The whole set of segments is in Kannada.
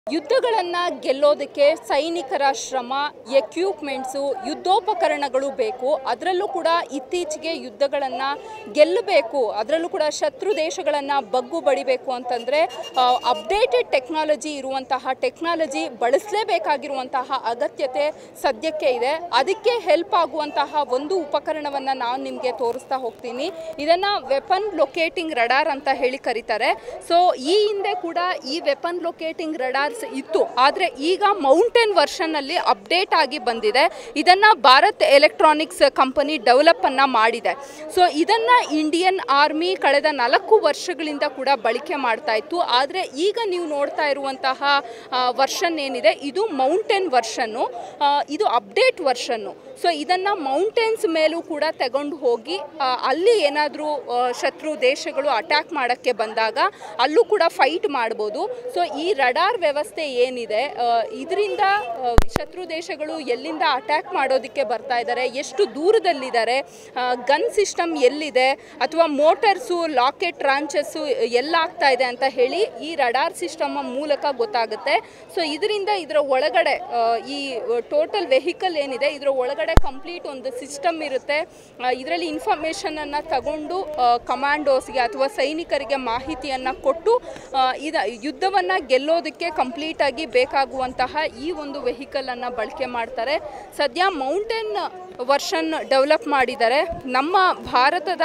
ಯುದ್ಧಗಳನ್ನು ಗೆಲ್ಲೋದಕ್ಕೆ ಸೈನಿಕರ ಶ್ರಮ ಎಕ್ವಿಪ್ಮೆಂಟ್ಸು ಯುದ್ಧೋಪಕರಣಗಳು ಬೇಕು ಅದರಲ್ಲೂ ಕೂಡ ಇತ್ತೀಚೆಗೆ ಯುದ್ಧಗಳನ್ನು ಗೆಲ್ಲಬೇಕು ಅದರಲ್ಲೂ ಕೂಡ ಶತ್ರು ದೇಶಗಳನ್ನು ಬಗ್ಗು ಬಡಿಬೇಕು ಅಂತಂದರೆ ಅಪ್ಡೇಟೆಡ್ ಟೆಕ್ನಾಲಜಿ ಇರುವಂತಹ ಟೆಕ್ನಾಲಜಿ ಬಳಸಲೇಬೇಕಾಗಿರುವಂತಹ ಅಗತ್ಯತೆ ಸದ್ಯಕ್ಕೆ ಇದೆ ಅದಕ್ಕೆ ಹೆಲ್ಪ್ ಆಗುವಂತಹ ಒಂದು ಉಪಕರಣವನ್ನು ನಾನು ನಿಮಗೆ ತೋರಿಸ್ತಾ ಹೋಗ್ತೀನಿ ಇದನ್ನು ವೆಪನ್ ಲೊಕೇಟಿಂಗ್ ರಡಾರ್ ಅಂತ ಹೇಳಿ ಕರೀತಾರೆ ಸೊ ಈ ಹಿಂದೆ ಕೂಡ ಈ ವೆಪನ್ ಲೊಕೇಟಿಂಗ್ ರಡಾರ್ಸ್ ಇತ್ತು ಆದರೆ ಈಗ ಮೌಂಟೇನ್ ವರ್ಷನ್ನಲ್ಲಿ ಅಪ್ಡೇಟ್ ಆಗಿ ಬಂದಿದೆ ಇದನ್ನು ಭಾರತ್ ಎಲೆಕ್ಟ್ರಾನಿಕ್ಸ್ ಕಂಪನಿ ಡೆವಲಪನ್ನು ಮಾಡಿದೆ ಸೊ ಇದನ್ನು ಇಂಡಿಯನ್ ಆರ್ಮಿ ಕಳೆದ ನಾಲ್ಕು ವರ್ಷಗಳಿಂದ ಕೂಡ ಬಳಕೆ ಮಾಡ್ತಾ ಇತ್ತು ಆದರೆ ಈಗ ನೀವು ನೋಡ್ತಾ ಇರುವಂತಹ ವರ್ಷನ್ ಏನಿದೆ ಇದು ಮೌಂಟೇನ್ ವರ್ಷನ್ನು ಇದು ಅಪ್ಡೇಟ್ ವರ್ಷನ್ನು ಸೊ ಇದನ್ನು ಮೌಂಟೇನ್ಸ್ ಮೇಲೂ ಕೂಡ ತಗೊಂಡು ಹೋಗಿ ಆ, ಅಲ್ಲಿ ಏನಾದರೂ ಶತ್ರು ದೇಶಗಳು ಅಟ್ಯಾಕ್ ಮಾಡೋಕ್ಕೆ ಬಂದಾಗ ಅಲ್ಲೂ ಕೂಡ ಫೈಟ್ ಮಾಡ್ಬೋದು ಸೊ ಈ ರಡಾರ್ ವ್ಯವಸ್ಥೆ ಏನಿದೆ ಇದರಿಂದ ಶತ್ರು ದೇಶಗಳು ಎಲ್ಲಿಂದ ಅಟ್ಯಾಕ್ ಮಾಡೋದಕ್ಕೆ ಬರ್ತಾ ಇದ್ದಾರೆ ಎಷ್ಟು ದೂರದಲ್ಲಿದ್ದಾರೆ ಗನ್ ಸಿಸ್ಟಮ್ ಎಲ್ಲಿದೆ ಅಥವಾ ಮೋಟರ್ಸು ಲಾಕೆಟ್ ಟ್ರಾಂಚಸ್ಸು ಎಲ್ಲಾಗ್ತಾ ಇದೆ ಅಂತ ಹೇಳಿ ಈ ರಡಾರ್ ಸಿಸ್ಟಮ್ ಮೂಲಕ ಗೊತ್ತಾಗುತ್ತೆ ಸೊ ಇದರಿಂದ ಇದರ ಒಳಗಡೆ ಆ, ಈ ಟೋಟಲ್ ವೆಹಿಕಲ್ ಏನಿದೆ ಇದರ ಒಳಗಡೆ ಕಂಪ್ಲೀಟ್ ಒಂದು ಸಿಸ್ಟಮ್ ಇರುತ್ತೆ ಇದರಲ್ಲಿ ಇನ್ಫಾರ್ಮೇಷನನ್ನು ತಗೊಂಡು ಕಮಾಂಡೋಸ್ಗೆ ಅಥವಾ ಸೈನಿಕರಿಗೆ ಮಾಹಿತಿಯನ್ನು ಕೊಟ್ಟು ಆ, ಇದ ಯುದ್ಧವನ್ನು ಗೆಲ್ಲೋದಕ್ಕೆ ಕಂಪ್ಲೀಟಾಗಿ ಬೇಕಾಗುವಂತಹ ಈ ಒಂದು ವೆಹಿಕಲನ್ನು ಬಳಕೆ ಮಾಡ್ತಾರೆ ಸದ್ಯ ಮೌಂಟೇನ್ ವರ್ಷನ್ ಡೆವಲಪ್ ಮಾಡಿದ್ದಾರೆ ನಮ್ಮ ಭಾರತದ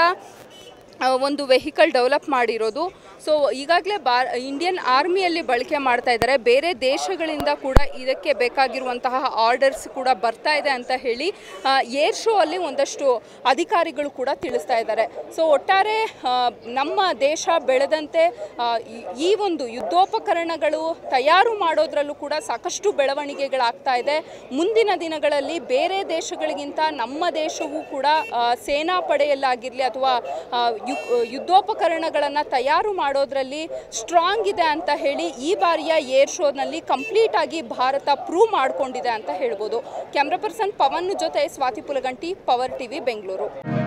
ಆ, ಒಂದು ವೆಹಿಕಲ್ ಡೆವಲಪ್ ಮಾಡಿರೋದು ಸೊ ಈಗಾಗಲೇ ಬಾ ಇಂಡಿಯನ್ ಆರ್ಮಿಯಲ್ಲಿ ಬಳಕೆ ಮಾಡ್ತಾ ಇದ್ದಾರೆ ಬೇರೆ ದೇಶಗಳಿಂದ ಕೂಡ ಇದಕ್ಕೆ ಬೇಕಾಗಿರುವಂತಹ ಆರ್ಡರ್ಸ್ ಕೂಡ ಬರ್ತಾ ಇದೆ ಅಂತ ಹೇಳಿ ಏರ್ ಶೋ ಅಲ್ಲಿ ಒಂದಷ್ಟು ಅಧಿಕಾರಿಗಳು ಕೂಡ ತಿಳಿಸ್ತಾ ಇದ್ದಾರೆ ಸೊ ಒಟ್ಟಾರೆ ಆ, ನಮ್ಮ ದೇಶ ಬೆಳೆದಂತೆ ಆ, ಈ- ಈ ಒಂದು ಯುದ್ಧೋಪಕರಣಗಳು ತಯಾರು ಮಾಡೋದ್ರಲ್ಲೂ ಕೂಡ ಸಾಕಷ್ಟು ಬೆಳವಣಿಗೆಗಳಾಗ್ತಾ ಇದೆ ಮುಂದಿನ ದಿನಗಳಲ್ಲಿ ಬೇರೆ ದೇಶಗಳಿಗಿಂತ ನಮ್ಮ ದೇಶವೂ ಕೂಡ ಆ, ಸೇನಾ ಪಡೆಯಲ್ಲಾಗಿರಲಿ ಅಥವಾ ಆ, ಯು- ಯುದ್ಧೋಪಕರಣಗಳನ್ನು ತಯಾರು ಮಾಡೋದ್ರಲ್ಲಿ ಸ್ಟ್ರಾಂಗ್ ಇದೆ ಅಂತ ಹೇಳಿ ಈ ಬಾರಿಯ ಏರ್ ಶೋನಲ್ಲಿ ಕಂಪ್ಲೀಟ್ ಆಗಿ ಭಾರತ ಪ್ರೂವ್ ಮಾಡಿಕೊಂಡಿದೆ ಅಂತ ಹೇಳ್ಬೋದು ಕ್ಯಾಮ್ರಾ ಪರ್ಸನ್ ಪವನ್ ಜೊತೆ ಸ್ವಾತಿ ಪುಲಗಂಟಿ ಪವರ್ ಟಿವಿ ಬೆಂಗಳೂರು